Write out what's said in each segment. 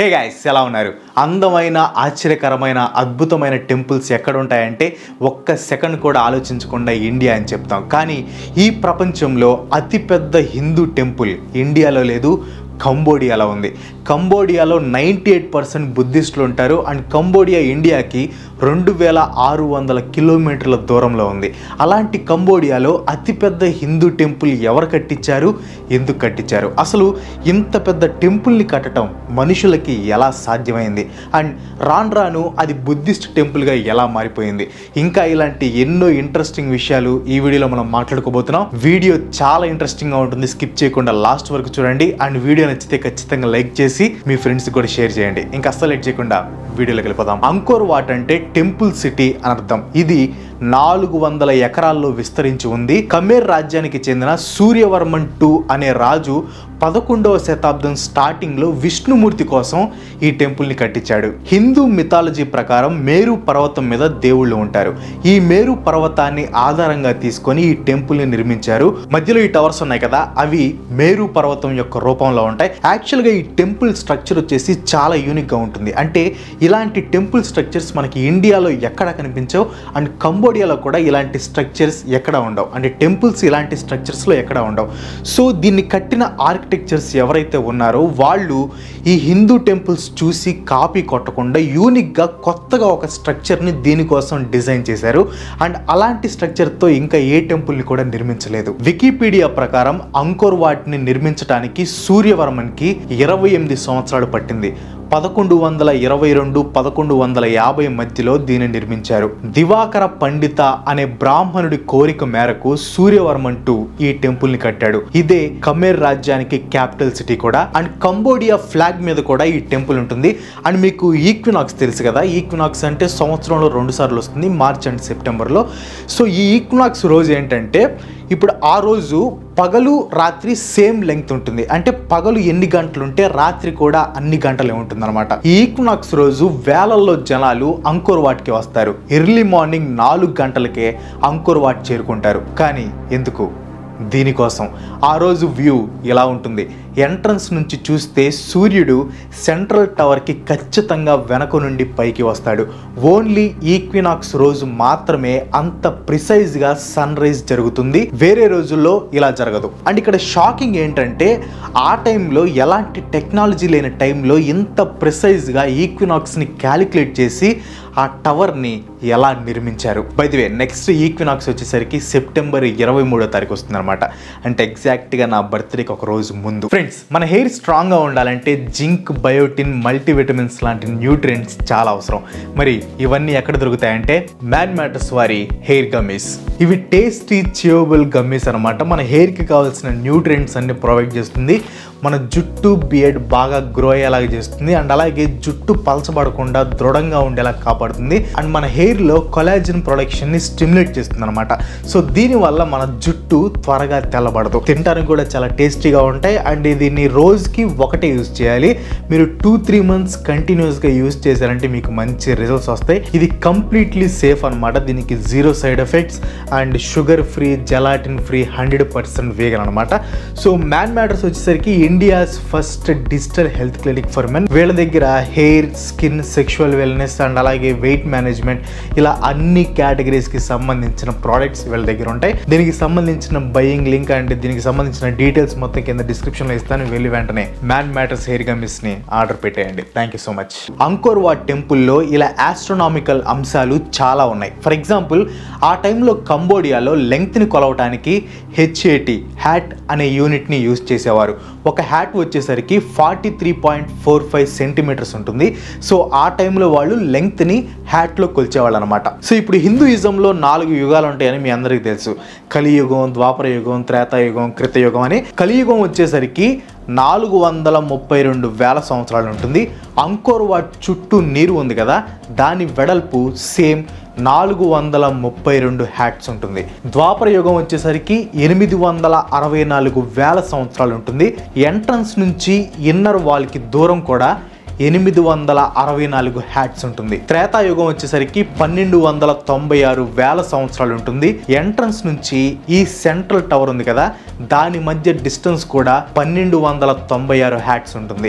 hey guys ఎలా ఉన్నారు అందమైన ఆశ్చర్యకరమైన అద్భుతమైన టెంపుల్స్ ఎక్కడ ఉంటాయంటే ఒక్క సెకండ్ కూడా ఆలోచించకుండా ఇండియా అని చెప్తాం కానీ ఈ ప్రపంచంలో అతిపెద్ద హిందూ టెంపుల్ ఇండియాలో లేదు కంబోడియాలో ఉంది కంబోడియాలో నైంటీ ఎయిట్ పర్సెంట్ బుద్ధిస్టులు ఉంటారు అండ్ కంబోడియా ఇండియాకి రెండు వేల ఆరు వందల కిలోమీటర్ల దూరంలో ఉంది అలాంటి కంబోడియాలో అతిపెద్ద హిందూ టెంపుల్ ఎవరు కట్టించారు ఎందుకు కట్టించారు అసలు ఇంత పెద్ద టెంపుల్ని కట్టడం మనుషులకి ఎలా సాధ్యమైంది అండ్ రాను రాను అది బుద్ధిస్ట్ టెంపుల్గా ఎలా మారిపోయింది ఇంకా ఇలాంటి ఎన్నో ఇంట్రెస్టింగ్ విషయాలు ఈ వీడియోలో మనం మాట్లాడుకోబోతున్నాం వీడియో చాలా ఇంట్రెస్టింగ్గా ఉంటుంది స్కిప్ చేయకుండా లాస్ట్ వరకు చూడండి అండ్ వీడియో నచ్చితే ఖచ్చితంగా లైక్ చేసి మీ ఫ్రెండ్స్ కూడా షేర్ చేయండి ఇంకా అస్సలు లేట్ చేయకుండా వీడియోలోకి వెళ్ళిపోదాం అంకోర్ వాట్ అంటే టెంపుల్ సిటీ అని అర్థం ఇది నాలుగు వందల ఎకరాల్లో విస్తరించి ఉంది కమేర్ రాజ్యానికి చెందిన సూర్యవర్మన్ టూ అనే రాజు పదకొండవ శతాబ్దం స్టార్టింగ్ లో విష్ణుమూర్తి కోసం ఈ టెంపుల్ ని కట్టించాడు హిందూ మిథాలజీ ప్రకారం మేరు పర్వతం మీద దేవుళ్ళు ఉంటారు ఈ మేరు పర్వతాన్ని ఆధారంగా తీసుకొని ఈ టెంపుల్ ని నిర్మించారు మధ్యలో ఈ టవర్స్ ఉన్నాయి కదా అవి మేరు పర్వతం యొక్క రూపంలో ఉంటాయి యాక్చువల్ గా ఈ టెంపుల్ స్ట్రక్చర్ వచ్చేసి చాలా యూనిక్ గా ఉంటుంది అంటే ఇలాంటి టెంపుల్ స్ట్రక్చర్స్ మనకి ఇండియాలో ఎక్కడ కనిపించవు అండ్ కంబోడియాలో కూడా ఇలాంటి స్ట్రక్చర్స్ ఎక్కడ ఉండవు అంటే టెంపుల్స్ ఇలాంటి స్ట్రక్చర్స్ లో ఎక్కడ ఉండవు సో దీన్ని కట్టిన ఆర్కిటెక్చర్స్ ఎవరైతే ఉన్నారో వాళ్ళు ఈ హిందూ టెంపుల్స్ చూసి కాపీ కొట్టకుండా యూనిక్గా కొత్తగా ఒక స్ట్రక్చర్ని దీనికోసం డిజైన్ చేశారు అండ్ అలాంటి స్ట్రక్చర్తో ఇంకా ఏ టెంపుల్ని కూడా నిర్మించలేదు వికీపీడియా ప్రకారం అంకోర్ వాటిని నిర్మించడానికి సూర్యవర్మన్కి ఇరవై ఎనిమిది సంవత్సరాలు పట్టింది పదకొండు వందల ఇరవై రెండు పదకొండు వందల యాభై మధ్యలో దీన్ని నిర్మించారు దివాకర పండిత అనే బ్రాహ్మణుడి కోరిక మేరకు సూర్యవర్మన్ టూ ఈ టెంపుల్ ని కట్టాడు ఇదే కమేర్ రాజ్యానికి క్యాపిటల్ సిటీ కూడా అండ్ కంబోడియా ఫ్లాగ్ మీద కూడా ఈ టెంపుల్ ఉంటుంది అండ్ మీకు ఈక్వినాక్స్ తెలుసు కదా ఈక్వినాక్స్ అంటే సంవత్సరంలో రెండు సార్లు వస్తుంది మార్చ్ అండ్ సెప్టెంబర్లో సో ఈ ఈక్వినాక్స్ రోజు ఏంటంటే ఇప్పుడు ఆ రోజు పగలు రాత్రి సేమ్ లెంగ్త్ ఉంటుంది అంటే పగలు ఎన్ని గంటలు ఉంటే రాత్రి కూడా అన్ని గంటలే ఉంటుంది అనమాట ఈ ఈక్వినాక్స్ రోజు వేలల్లో జనాలు అంకోర్ వాట్కి వస్తారు ఎర్లీ మార్నింగ్ నాలుగు గంటలకే అంకోర్ వాట్ చేరుకుంటారు కానీ ఎందుకు దీనికోసం ఆ రోజు వ్యూ ఎలా ఉంటుంది ఎంట్రన్స్ నుంచి చూస్తే సూర్యుడు సెంట్రల్ టవర్కి ఖచ్చితంగా వెనక నుండి పైకి వస్తాడు ఓన్లీ ఈక్వినాక్స్ రోజు మాత్రమే అంత ప్రిసైజ్గా సన్ రైజ్ జరుగుతుంది వేరే రోజుల్లో ఇలా జరగదు అండ్ ఇక్కడ షాకింగ్ ఏంటంటే ఆ టైంలో ఎలాంటి టెక్నాలజీ లేని టైంలో ఇంత ప్రిసైజ్గా ఈక్వినాక్స్ని క్యాలిక్యులేట్ చేసి ఆ టవర్ని ఎలా నిర్మించారు బైదివే నెక్స్ట్ ఈక్వినాక్స్ వచ్చేసరికి సెప్టెంబర్ ఇరవై మూడో తారీఖు వస్తుంది అనమాట అంటే ఎగ్జాక్ట్గా నా బర్త్డేకి ఒక రోజు ముందు ఫ్రెండ్స్ మన హెయిర్ స్ట్రాంగ్గా ఉండాలంటే జింక్ బయోటిన్ మల్టీవిటమిన్స్ లాంటి న్యూట్రియంట్స్ చాలా అవసరం మరి ఇవన్నీ ఎక్కడ దొరుకుతాయంటే మ్యాన్ మ్యాటర్స్ వారి హెయిర్ గమ్మీస్ ఇవి టేస్టీ చియోబుల్ గమ్మీస్ అనమాట మన హెయిర్కి కావాల్సిన న్యూట్రియంట్స్ అన్ని ప్రొవైడ్ చేస్తుంది మన జుట్టు బియర్డ్ బాగా గ్రో అయ్యేలాగా చేస్తుంది అండ్ అలాగే జుట్టు పలచబడకుండా దృఢంగా ఉండేలా కాపాడుతుంది అండ్ మన హెయిర్లో కొలాజిన్ ప్రొడక్షన్ని స్టిమ్యులేట్ చేస్తుంది అనమాట సో దీనివల్ల మన జుట్టు త్వరగా తెల్లబడదు తినడానికి కూడా చాలా టేస్టీగా ఉంటాయి అండ్ దీన్ని రోజుకి ఒకటే యూజ్ చేయాలి మీరు టూ త్రీ మంత్స్ కంటిన్యూస్గా యూజ్ చేశారంటే మీకు మంచి రిజల్ట్స్ వస్తాయి ఇది కంప్లీట్లీ సేఫ్ అనమాట దీనికి zero side effects and sugar free gelatin free hundred percent vegan అనమాట సో మ్యాన్ మ్యాటర్స్ వచ్చేసరికి India's first digital health clinic for men వీళ్ళ దగ్గర hair skin sexual wellness and అలాగే వెయిట్ మేనేజ్మెంట్ ఇలా అన్ని కేటగిరీస్కి సంబంధించిన ప్రోడక్ట్స్ వీళ్ళ దగ్గర ఉంటాయి దీనికి సంబంధించిన బయింగ్ లింక్ అండ్ దీనికి సంబంధించిన డీటెయిల్స్ మొత్తం కింద డిస్క్రిప్షన్లో ఇస్తాను వెళ్ళి వెంటనే మ్యాన్ మ్యాటర్స్ హెయిర్ గమిస్ని ఆర్డర్ పెట్టేయండి thank you so much Angkor Wat టెంపుల్లో ఇలా ఆస్ట్రోనామికల్ అంశాలు చాలా ఉన్నాయి ఫర్ ఎగ్జాంపుల్ ఆ టైంలో కంబోడియాలో లెంగ్త్ని కొలవటానికి హెచ్ఏటి హ్యాట్ అనే యూనిట్ని యూజ్ చేసేవారు ఒక హ్యాట్ వచ్చేసరికి forty three point four five centimetres ఉంటుంది సో ఆ టైంలో వాళ్ళు లెంగ్త్ని హ్యాట్లో కొలిచేవాళ్ళు అనమాట సో ఇప్పుడు హిందూయిజంలో నాలుగు యుగాలు ఉంటాయని మీ అందరికీ తెలుసు కలియుగం ద్వాపర యుగం త్రేతాయుగం కృతయుగం అని కలియుగం వచ్చేసరికి నాలుగు వందల ముప్పై రెండు వేల సంవత్సరాలు ఉంటుంది అంకోర్ వాట్ చుట్టూ నీరు ఉంది కదా దాని వెడల్పు సేమ్ నాలుగు వందల ముప్పై రెండు హ్యాట్స్ ఉంటుంది ద్వాపర యుగం వచ్చేసరికి ఎనిమిది వందల అరవై నాలుగు వేల సంవత్సరాలు ఉంటుంది ఎంట్రన్స్ నుంచి ఇన్నర్ వాల్కి దూరం కూడా ఎనిమిది వందల అరవై నాలుగు హ్యాట్స్ ఉంటుంది త్రేతాయుగం వచ్చేసరికి పన్నెండు వందల తొంభై ఆరు వేల సంవత్సరాలు ఉంటుంది ఎంట్రన్స్ నుంచి ఈ సెంట్రల్ టవర్ ఉంది కదా దాని మధ్య డిస్టెన్స్ కూడా పన్నెండు వందల తొంభై ఆరు హ్యాట్స్ ఉంటుంది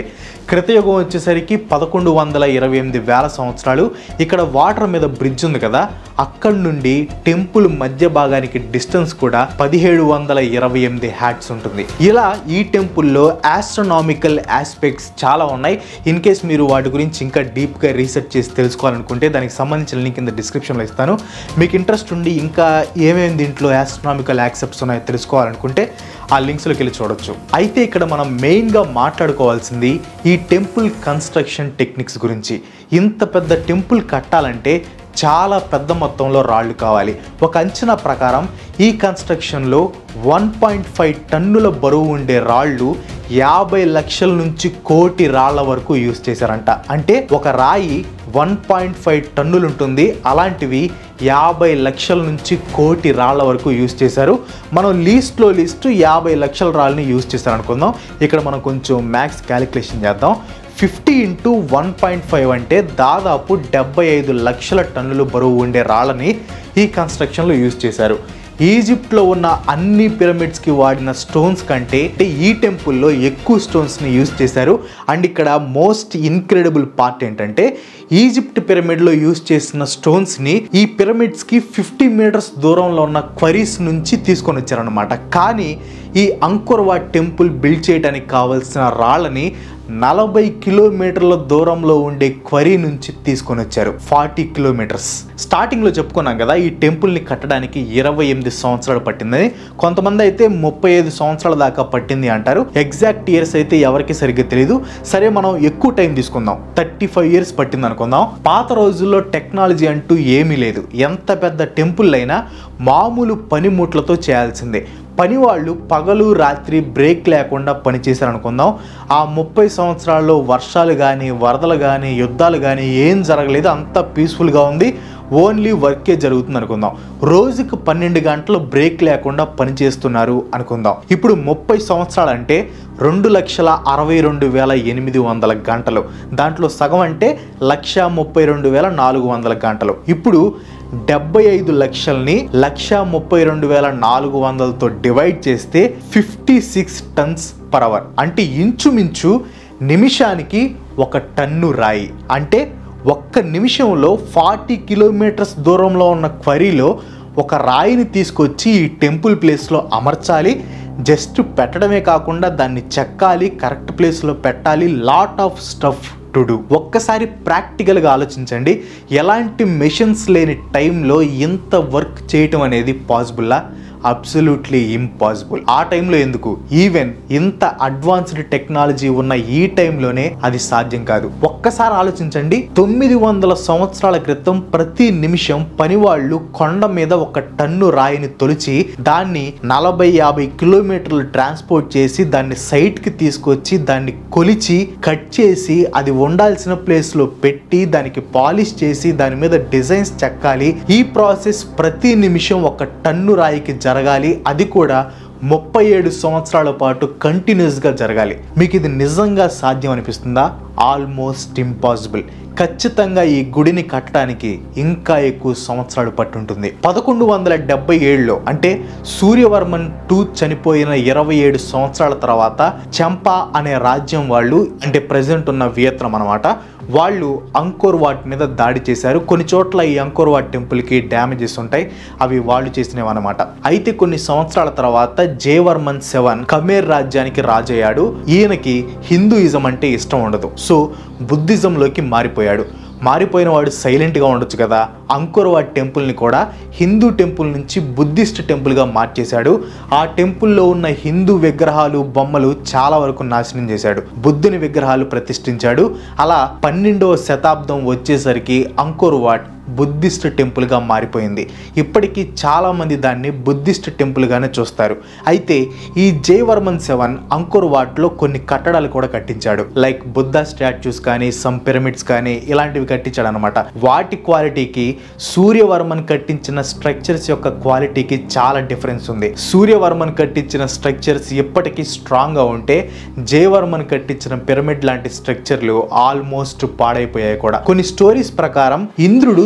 కృతయుగం వచ్చేసరికి పదకొండు వందల ఇరవై ఎనిమిది వేల సంవత్సరాలు ఇక్కడ వాటర్ మీద బ్రిడ్జ్ ఉంది కదా అక్కడి నుండి టెంపుల్ మధ్య భాగానికి డిస్టెన్స్ కూడా పదిహేడు వందల ఇరవై ఎనిమిది హ్యాట్స్ ఉంటుంది ఇలా ఈ టెంపుల్లో ఆస్ట్రోనామికల్ ఆస్పెక్ట్స్ చాలా ఉన్నాయి ఇన్ కేస్ మీరు వాటి గురించి ఇంకా డీప్గా రీసెర్చ్ చేసి తెలుసుకోవాలనుకుంటే దానికి సంబంధించిన లింక్ కింద డిస్క్రిప్షన్లో ఇస్తాను మీకు ఇంట్రెస్ట్ ఉండి ఇంకా ఏమేమి దీంట్లో ఆస్ట్రోనామికల్ యాక్సెప్ట్స్ ఉన్నాయో తెలుసుకోవాలనుకుంటే ఆ లింక్స్లోకి వెళ్ళి చూడొచ్చు అయితే ఇక్కడ మనం మెయిన్గా మాట్లాడుకోవాల్సింది ఈ టెంపుల్ కన్స్ట్రక్షన్ టెక్నిక్స్ గురించి ఇంత పెద్ద టెంపుల్ కట్టాలంటే చాలా పెద్ద మొత్తంలో రాళ్ళు కావాలి ఒక అంచనా ప్రకారం ఈ కన్స్ట్రక్షన్లో వన్ పాయింట్ ఫైవ్ టన్నుల బరువు ఉండే రాళ్ళు యాభై లక్షల నుంచి కోటి రాళ్ల వరకు యూజ్ చేశారంట అంటే ఒక రాయి వన్ పాయింట్ ఫైవ్ టన్నులు ఉంటుంది అలాంటివి యాభై లక్షల నుంచి కోటి రాళ్ల వరకు యూజ్ చేశారు మనం లీస్ట్లో లిస్ట్ యాభై లక్షల రాళ్ళని యూజ్ చేశారు అనుకుందాం ఇక్కడ మనం కొంచెం మ్యాథ్స్ క్యాలిక్యులేషన్ చేద్దాం fifty into one point five అంటే దాదాపు డెబ్బై ఐదు లక్షల టన్నులు బరువు ఉండే రాళ్ళని ఈ కన్స్ట్రక్షన్లో యూజ్ చేశారు ఈజిప్ట్లో ఉన్న అన్ని పిరమిడ్స్కి వాడిన స్టోన్స్ కంటే అంటే ఈ టెంపుల్లో ఎక్కువ స్టోన్స్ని యూజ్ చేశారు అండ్ ఇక్కడ మోస్ట్ ఇన్క్రెడిబుల్ పార్ట్ ఏంటంటే ఈజిప్ట్ పిరమిడ్లో యూజ్ చేసిన స్టోన్స్ని ఈ పిరమిడ్స్కి ఫిఫ్టీ మీటర్స్ దూరంలో ఉన్న క్వరీస్ నుంచి తీసుకొని వచ్చారనమాట కానీ ఈ అంకుర్వాట్ టెంపుల్ బిల్డ్ చేయడానికి కావలసిన రాళ్ళని నలభై కిలోమీటర్ల దూరంలో ఉండే క్వరీ నుంచి తీసుకొని వచ్చారు ఫార్టీ కిలోమీటర్స్ స్టార్టింగ్లో చెప్పుకున్నాం కదా ఈ టెంపుల్ని కట్టడానికి ఇరవై ఎనిమిది సంవత్సరాలు పట్టిందని కొంతమంది అయితే ముప్పై ఐదు సంవత్సరాల దాకా పట్టింది అంటారు ఎగ్జాక్ట్ ఇయర్స్ అయితే ఎవరికి సరిగ్గా తెలియదు సరే మనం ఎక్కువ టైం తీసుకుందాం థర్టీ ఫైవ్ ఇయర్స్ పట్టింది అనుకుందాం పాత రోజుల్లో టెక్నాలజీ అంటూ ఏమీ లేదు ఎంత పెద్ద టెంపుల్ అయినా మామూలు పనిముట్లతో చేయాల్సిందే పని వాళ్ళు పగలు రాత్రి బ్రేక్ లేకుండా పనిచేశారు అనుకుందాం ఆ ముప్పై సంవత్సరాల్లో వర్షాలు కానీ వరదలు కానీ యుద్ధాలు కానీ ఏం జరగలేదు అంతా పీస్ఫుల్గా ఉంది ఓన్లీ వర్కే జరుగుతుంది అనుకుందాం రోజుకు పన్నెండు గంటలు బ్రేక్ లేకుండా పనిచేస్తున్నారు అనుకుందాం ఇప్పుడు ముప్పై సంవత్సరాలు అంటే రెండు లక్షల అరవై రెండు వేల ఎనిమిది వందల గంటలు దాంట్లో సగం అంటే లక్ష ముప్పై రెండు వేల నాలుగు వందల గంటలు ఇప్పుడు డెబ్బై ఐదు లక్షల్ని లక్ష ముప్పై రెండు వేల నాలుగు వందలతో డివైడ్ చేస్తే fifty six tons per hour అంటే ఇంచుమించు నిమిషానికి ఒక టన్ను రాయి అంటే ఒక్క నిమిషంలో ఫార్టీ కిలోమీటర్స్ దూరంలో ఉన్న క్వరీలో ఒక రాయిని తీసుకొచ్చి ఈ టెంపుల్ ప్లేస్లో అమర్చాలి జస్ట్ పెట్టడమే కాకుండా దాన్ని చెక్కాలి కరెక్ట్ ప్లేస్లో పెట్టాలి lot of stuff to do ఒక్కసారి ప్రాక్టికల్గా ఆలోచించండి ఎలాంటి మెషిన్స్ లేని టైంలో ఇంత వర్క్ చేయటం అనేది పాసిబుల్లా అబ్సల్యూట్లీ ఇంపాసిబుల్ ఆ టైంలో ఎందుకు ఈవెన్ ఇంత అడ్వాన్స్డ్ టెక్నాలజీ ఉన్న ఈ టైంలోనే అది సాధ్యం కాదు ఒక్కసారి ఆలోచించండి తొమ్మిది వందల సంవత్సరాల క్రితం ప్రతి నిమిషం పనివాళ్ళు కొండ మీద ఒక టన్ను రాయిని తొలిచి దాన్ని నలభై యాభై కిలోమీటర్లు ట్రాన్స్పోర్ట్ చేసి దాన్ని సైట్కి తీసుకొచ్చి దాన్ని కొలిచి కట్ చేసి అది ఉండాల్సిన ప్లేస్లో పెట్టి దానికి పాలిష్ చేసి దాని మీద డిజైన్స్ చెక్కాలి ఈ ప్రాసెస్ ప్రతి నిమిషం ఒక టన్ను రాయికి జరగాలి అది కూడా ముప్పై ఏడు సంవత్సరాల పాటు కంటిన్యూస్గా జరగాలి మీకు ఇది నిజంగా సాధ్యం అనిపిస్తుందా ఆల్మోస్ట్ ఇంపాసిబుల్ ఖచ్చితంగా ఈ గుడిని కట్టడానికి ఇంకా ఎక్కువ సంవత్సరాలు పట్టుంటుంది పదకొండు వందల డెబ్బై ఏడులో అంటే సూర్యవర్మన్ టూ చనిపోయిన ఇరవై ఏడు సంవత్సరాల తర్వాత చంపా అనే రాజ్యం వాళ్ళు అంటే ప్రజెంట్ ఉన్న వియత్నం అనమాట వాళ్ళు అంకోర్ వాట్ మీద దాడి చేశారు కొన్ని చోట్ల ఈ అంకోర్ వాట్ టెంపుల్కి డ్యామేజెస్ ఉంటాయి అవి వాళ్ళు చేసినవి అనమాట అయితే కొన్ని సంవత్సరాల తర్వాత జయవర్మన్ సెవెన్ ఖమేర్ రాజ్యానికి రాజయ్యాడు ఈయనకి హిందూయిజం అంటే ఇష్టం ఉండదు సో బుద్ధిజంలోకి మారిపోయాడు మారిపోయిన వాడు సైలెంట్గా ఉండొచ్చు కదా అంకురవాట్ టెంపుల్ని కూడా హిందూ టెంపుల్ నుంచి బుద్ధిస్ట్ టెంపుల్గా మార్చేశాడు ఆ టెంపుల్లో ఉన్న హిందూ విగ్రహాలు బొమ్మలు చాలా వరకు నాశనం చేశాడు బుద్ధుని విగ్రహాలు ప్రతిష్ఠించాడు అలా పన్నెండవ శతాబ్దం వచ్చేసరికి అంకుర్వాట్ బుద్ధిస్ట్ టెంపుల్గా మారిపోయింది ఇప్పటికీ చాలామంది దాన్ని బుద్ధిస్ట్ టెంపుల్గానే చూస్తారు అయితే ఈ జయవర్మన్ సెవెన్ అంకుర్ వాట్లో కొన్ని కట్టడాలు కూడా కట్టించాడు లైక్ బుద్ధ స్టాచ్యూస్ కానీ సమ్ పిరమిడ్స్ కానీ ఇలాంటివి కట్టించాడు అనమాట వాటి క్వాలిటీకి సూర్యవర్మన్ కట్టించిన స్ట్రక్చర్స్ యొక్క క్వాలిటీకి చాలా డిఫరెన్స్ ఉంది సూర్యవర్మన్ కట్టించిన స్ట్రక్చర్స్ ఇప్పటికీ స్ట్రాంగ్గా ఉంటే జయవర్మన్ కట్టించిన పిరమిడ్ లాంటి స్ట్రక్చర్లు ఆల్మోస్ట్ పాడైపోయాయి కూడా కొన్ని స్టోరీస్ ప్రకారం ఇంద్రుడు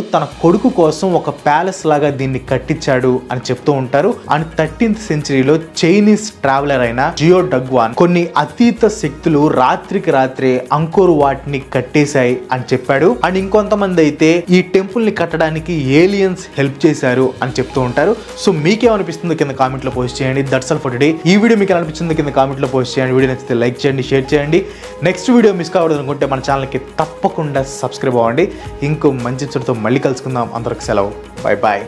తన కొడుకు కోసం ఒక ప్యాలెస్ లాగా దీన్ని కట్టించాడు అని చెప్తూ ఉంటారు అండ్ థర్టీన్త్ సెంచరీలో చైనీస్ ట్రావెలర్ అయిన జియో డగ్వాన్ కొన్ని అతీత శక్తులు రాత్రికి రాత్రే అంకోర్ వాటిని కట్టేశాయి అని చెప్పాడు అండ్ ఇంకొంతమంది అయితే ఈ టెంపుల్ ని కట్టడానికి ఏలియన్స్ హెల్ప్ చేశారు అని చెప్తూ ఉంటారు సో మీకేమనిపిస్తుందో కింద కామెంట్ లో పోస్ట్ చేయండి దట్స్ ఆల్ ఫర్ టుడే ఈ వీడియో మీకు ఎలా అనిపించిందో కింద కామెంట్ లో పోస్ట్ చేయండి వీడియో నచ్చితే లైక్ చేయండి షేర్ చేయండి నెక్స్ట్ వీడియో మిస్ కావద్దు అనుకుంటే మన ఛానల్కి తప్పకుండా సబ్స్క్రైబ్ అవ్వండి ఇంకో మంచి చుట్టతో మళ్ళీ కలుసుకుందాం అందరికి సెలవు బాయ్ బాయ్